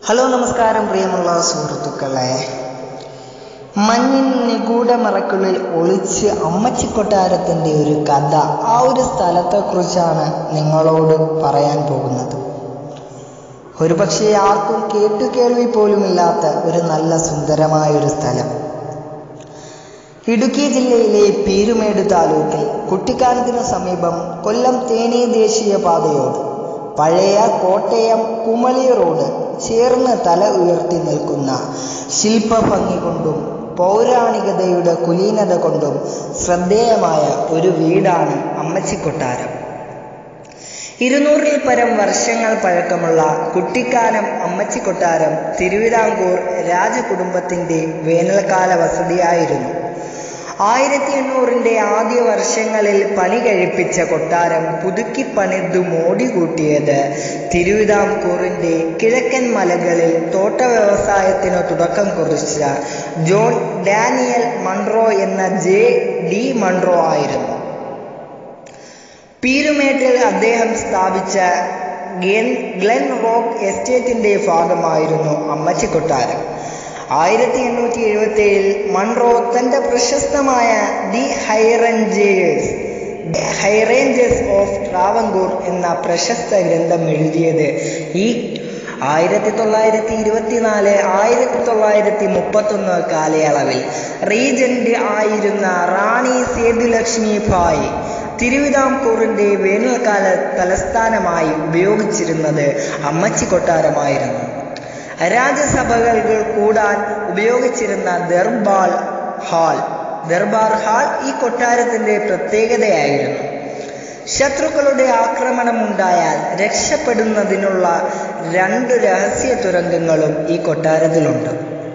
hello നമസ്കാരം പ്രിയമുള്ള സുഹൃത്തുക്കളെ മഞ്ഞിൻ നിഗൂഢമറക്കുള്ളിൽ ഒളിച്ച് അമ്മച്ചിക്കൊട്ടാരത്തിൻ്റെ ഒരു കഥ ആ ഒരു സ്ഥലത്തെക്കുറിച്ചാണ് നിങ്ങളോട് പറയാൻ പോകുന്നത് ഒരുപക്ഷെ ആർക്കും കേട്ടുകേൾവി പോലുമില്ലാത്ത ഒരു നല്ല സുന്ദരമായ ഒരു സ്ഥലം ഇടുക്കി ജില്ലയിലെ പീരുമേട് താലൂക്കിൽ കുട്ടിക്കാനത്തിനു സമീപം കൊല്ലം തേനി ദേശീയപാതയോട് പഴയ കോട്ടയം കുമളി റോഡ് ചേർന്ന് തല ഉയർത്തി നിൽക്കുന്ന ശില്പഭംഗി കൊണ്ടും പൗരാണികതയുടെ കുലീനത കൊണ്ടും ശ്രദ്ധേയമായ ഒരു വീടാണ് അമ്മച്ചിക്കൊട്ടാരം ഇരുന്നൂറിൽ പരം വർഷങ്ങൾ പഴക്കമുള്ള കുട്ടിക്കാനം അമ്മച്ചിക്കൊട്ടാരം തിരുവിതാംകൂർ രാജകുടുംബത്തിൻ്റെ വേനൽക്കാല വസതിയായിരുന്നു ആയിരത്തി എണ്ണൂറിൻ്റെ ആദ്യ വർഷങ്ങളിൽ പണി കഴിപ്പിച്ച കൊട്ടാരം പുതുക്കി പണിതു മോടി കൂട്ടിയത് തിരുവിതാംകൂറിൻ്റെ കിഴക്കൻ മലകളിൽ തോട്ട വ്യവസായത്തിനു തുടക്കം കുറിച്ച ജോൺ ഡാനിയൽ മൺട്രോ എന്ന ജെ ഡി മൺട്രോ ആയിരുന്നു പീരുമേട്ടിൽ അദ്ദേഹം സ്ഥാപിച്ച ഗെൻ ഗ്ലെൻ റോക്ക് എസ്റ്റേറ്റിൻ്റെ ഭാഗമായിരുന്നു അമ്മച്ചിക്കൊട്ടാരം ആയിരത്തി എണ്ണൂറ്റി എഴുപത്തി ഏഴിൽ മൺട്രോ തൻ്റെ പ്രശസ്തമായ The High Rangers High Rangers of Travancore എന്ന പ്രശസ്ത ഗ്രന്ഥം എഴുതിയത് ഈ ആയിരത്തി തൊള്ളായിരത്തി ഇരുപത്തിനാല് ആയിരത്തി തൊള്ളായിരത്തി മുപ്പത്തൊന്ന് കാലയളവിൽ റീജന്റ് ആയിരുന്ന റാണി സേതുലക്ഷ്മി ഭായ് തിരുവിതാംകൂറിൻ്റെ വേനൽക്കാല തലസ്ഥാനമായി ഉപയോഗിച്ചിരുന്നത് അമ്മച്ചി കൊട്ടാരമായിരുന്നു രാജസഭകൾ കൂടാൻ ഉപയോഗിച്ചിരുന്ന ദർബാർ ഹാൾ ദർബാർ ഹാൾ ഈ കൊട്ടാരത്തിൻ്റെ പ്രത്യേകതയായിരുന്നു ശത്രുക്കളുടെ ആക്രമണമുണ്ടായാൽ രക്ഷപ്പെടുന്നതിനുള്ള രണ്ട് രഹസ്യ തുരങ്കങ്ങളും ഈ കൊട്ടാരത്തിലുണ്ട്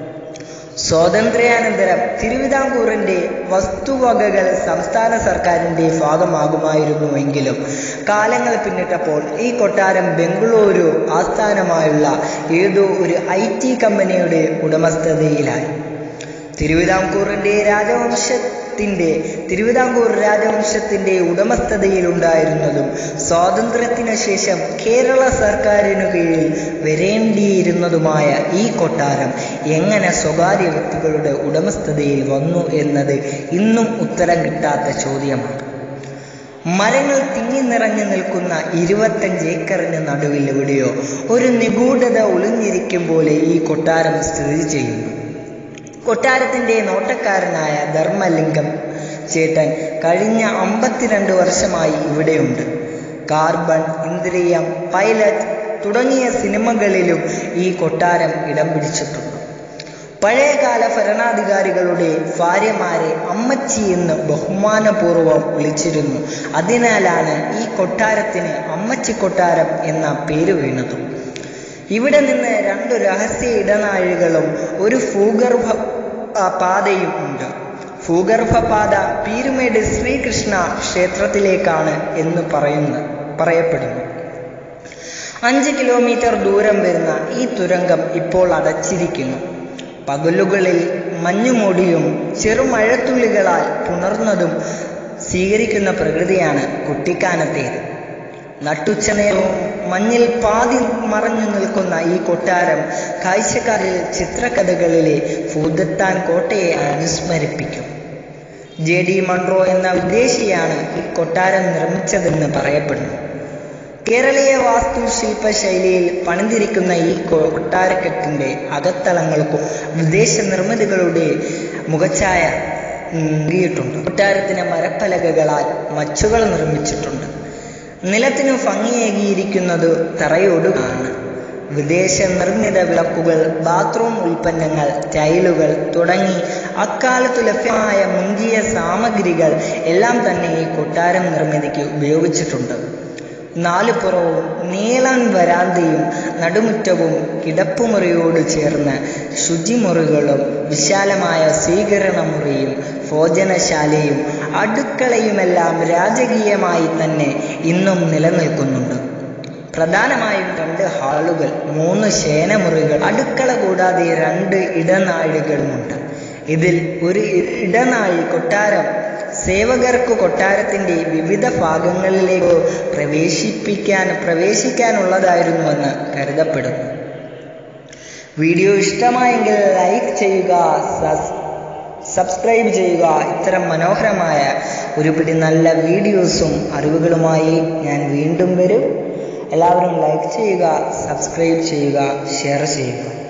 സ്വാതന്ത്ര്യാനന്തരം തിരുവിതാംകൂറിൻ്റെ വസ്തുവകകൾ സംസ്ഥാന സർക്കാരിൻ്റെ ഭാഗമാകുമായിരുന്നുവെങ്കിലും കാലങ്ങൾ പിന്നിട്ടപ്പോൾ ഈ കൊട്ടാരം ബംഗളൂരു ആസ്ഥാനമായുള്ള ഏതോ ഒരു ഐ ടി കമ്പനിയുടെ ഉടമസ്ഥതയിലായി തിരുവിതാംകൂറിൻ്റെ രാജവംശത്തിൻ്റെ തിരുവിതാംകൂർ രാജവംശത്തിൻ്റെ ഉടമസ്ഥതയിലുണ്ടായിരുന്നതും സ്വാതന്ത്ര്യത്തിനു ശേഷം കേരള സർക്കാരിനു കീഴിൽ വരേണ്ടിയിരുന്നതുമായ ഈ കൊട്ടാരം എങ്ങനെ സ്വകാര്യ വ്യക്തികളുടെ ഉടമസ്ഥതയിൽ വന്നു എന്നത് ഇന്നും ഉത്തരം കിട്ടാത്ത ചോദ്യമാണ് മരങ്ങൾ തിങ്ങി നിറഞ്ഞു നിൽക്കുന്ന ഇരുപത്തഞ്ച് ഏക്കറിന് നടുവിൽ എവിടെയോ ഒരു നിഗൂഢത ഒളിഞ്ഞിരിക്കും പോലെ ഈ കൊട്ടാരം സ്ഥിതി ചെയ്യുന്നു കൊട്ടാരത്തിൻ്റെ നോട്ടക്കാരനായ ധർമ്മലിംഗം ചേട്ടൻ കഴിഞ്ഞ അമ്പത്തിരണ്ട് വർഷമായി ഇവിടെയുണ്ട് കാർബൺ ഇന്ദ്രിയം പൈലറ്റ് തുടങ്ങിയ സിനിമകളിലും ഈ കൊട്ടാരം ഇടം പിടിച്ചിട്ടുണ്ട് പഴയകാല ഭരണാധികാരികളുടെ ഭാര്യമാരെ അമ്മച്ചി എന്ന് ബഹുമാനപൂർവ്വം വിളിച്ചിരുന്നു അതിനാലാണ് ഈ കൊട്ടാരത്തിന് അമ്മച്ചി കൊട്ടാരം എന്ന പേര് വീണത് ഇവിടെ നിന്ന് രണ്ട് രഹസ്യ ഇടനാഴികളും ഒരു ഭൂഗർഭ പാതയും ഉണ്ട് ഭൂഗർഭ പാത പീരുമേട് ശ്രീകൃഷ്ണ ക്ഷേത്രത്തിലേക്കാണ് എന്ന് പറയുന്ന പറയപ്പെടുന്നു അഞ്ച് കിലോമീറ്റർ ദൂരം വരുന്ന ഈ തുരങ്കം ഇപ്പോൾ അടച്ചിരിക്കുന്നു പകലുകളിൽ മഞ്ഞുമൂടിയും ചെറുമഴത്തുള്ളികളാൽ പുണർന്നതും സ്വീകരിക്കുന്ന പ്രകൃതിയാണ് കുട്ടിക്കാനത്തേത് നട്ടുച്ചനേരവും മഞ്ഞിൽ പാതി മറഞ്ഞു നിൽക്കുന്ന ഈ കൊട്ടാരം കാഴ്ചക്കാരിൽ ചിത്രകഥകളിലെ ഭൂതത്താൻ കോട്ടയെ അനുസ്മരിപ്പിക്കും ജെ ഡി മൺട്രോ എന്ന വിദേശിയാണ് ഈ കൊട്ടാരം നിർമ്മിച്ചതെന്ന് പറയപ്പെടുന്നു കേരളീയ വാസ്തുശില്പ ശൈലിയിൽ പണിതിരിക്കുന്ന ഈ കൊട്ടാരക്കെട്ടിൻ്റെ അകത്തളങ്ങൾക്കും വിദേശ നിർമ്മിതികളുടെ മുഖച്ഛായ നൽകിയിട്ടുണ്ട് കൊട്ടാരത്തിന് മരപ്പലകകളാൽ മച്ചുകൾ നിർമ്മിച്ചിട്ടുണ്ട് നിലത്തിനു ഭംഗിയേകിയിരിക്കുന്നത് തറയോടുമാണ് വിദേശ നിർമ്മിത വിളക്കുകൾ ബാത്റൂം ഉൽപ്പന്നങ്ങൾ ടൈലുകൾ തുടങ്ങി അക്കാലത്തു ലഭ്യമായ മുന്തിയ സാമഗ്രികൾ എല്ലാം തന്നെ ഈ കൊട്ടാരം നിർമ്മിതിക്ക് ഉപയോഗിച്ചിട്ടുണ്ട് നാലുപുറവും നീളൻ വരാന്തയും നടുമുറ്റവും കിടപ്പുമുറിയോട് ചേർന്ന് ശുചിമുറികളും വിശാലമായ സ്വീകരണ മുറിയും ഭോജനശാലയും അടുക്കളയുമെല്ലാം രാജകീയമായി തന്നെ ഇന്നും നിലനിൽക്കുന്നുണ്ട് പ്രധാനമായും രണ്ട് ഹാളുകൾ മൂന്ന് ശയനമുറികൾ അടുക്കള കൂടാതെ രണ്ട് ഇടനാഴികളുമുണ്ട് ഇതിൽ ഒരു ഇടനാഴി കൊട്ടാരം സേവകർക്ക് കൊട്ടാരത്തിൻ്റെ വിവിധ ഭാഗങ്ങളിലേക്ക് പ്രവേശിപ്പിക്കാൻ പ്രവേശിക്കാനുള്ളതായിരുന്നുവെന്ന് കരുതപ്പെടുന്നു വീഡിയോ ഇഷ്ടമായെങ്കിൽ ലൈക്ക് ചെയ്യുക സസ് സബ്സ്ക്രൈബ് ചെയ്യുക ഇത്തരം മനോഹരമായ ഒരു പിടി നല്ല വീഡിയോസും അറിവുകളുമായി ഞാൻ വീണ്ടും വരും എല്ലാവരും ലൈക്ക് ചെയ്യുക സബ്സ്ക്രൈബ് ചെയ്യുക ഷെയർ ചെയ്യുക